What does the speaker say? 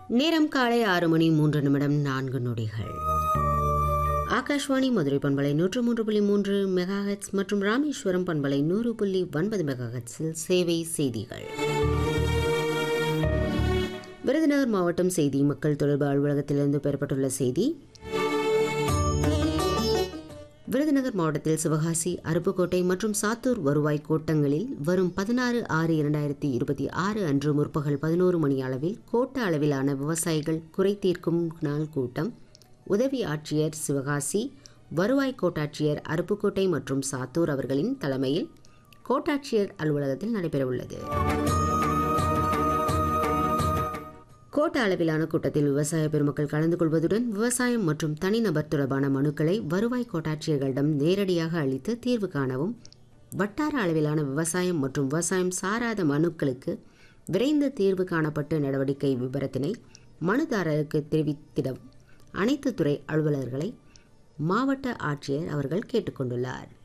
நேரம் காலை ஆறு மணி மூன்று நிமிடம் நான்கு நொடிகள் ஆகாஷ்வாணி மதுரை பண்பலை நூற்று மூன்று புள்ளி மூன்று மெகாஹெட்ஸ் மற்றும் ராமேஸ்வரம் பண்பலை நூறு புள்ளி ஒன்பது மெகாஹெட்ஸில் சேவை செய்திகள் விருதுநகர் மாவட்டம் செய்தி மக்கள் தொடர்பு அலுவலகத்திலிருந்து பெறப்பட்டுள்ள செய்தி விருதுநகர் மாவட்டத்தில் சிவகாசி அருப்புக்கோட்டை மற்றும் சாத்தூர் வருவாய் கோட்டங்களில் வரும் பதினாறு ஆறு இரண்டாயிரத்தி இருபத்தி ஆறு அன்று முற்பகல் பதினோரு மணி அளவில் கோட்ட அளவிலான விவசாயிகள் குறை தீர்க்கும் நாள் கூட்டம் உதவி ஆட்சியர் சிவகாசி வருவாய் கோட்டாட்சியர் அருப்புக்கோட்டை மற்றும் சாத்தூர் அவர்களின் தலைமையில் கோட்டாட்சியர் அலுவலகத்தில் நடைபெறவுள்ளது கோட்ட அளவிலான கூட்டத்தில் விவசாய பெருமக்கள் கலந்து கொள்வதுடன் விவசாயம் மற்றும் தனிநபர் தொடர்பான மனுக்களை வருவாய் கோட்டாட்சியர்களிடம் நேரடியாக அளித்து தீர்வு காணவும் வட்டார அளவிலான விவசாயம் மற்றும் விவசாயம் சாராத மனுக்களுக்கு விரைந்து தீர்வு காணப்பட்டு நடவடிக்கை விபரத்தினை மனுதாரருக்கு தெரிவித்திடவும் அனைத்து துறை அலுவலர்களை மாவட்ட ஆட்சியர் அவர்கள் கேட்டுக்கொண்டுள்ளார்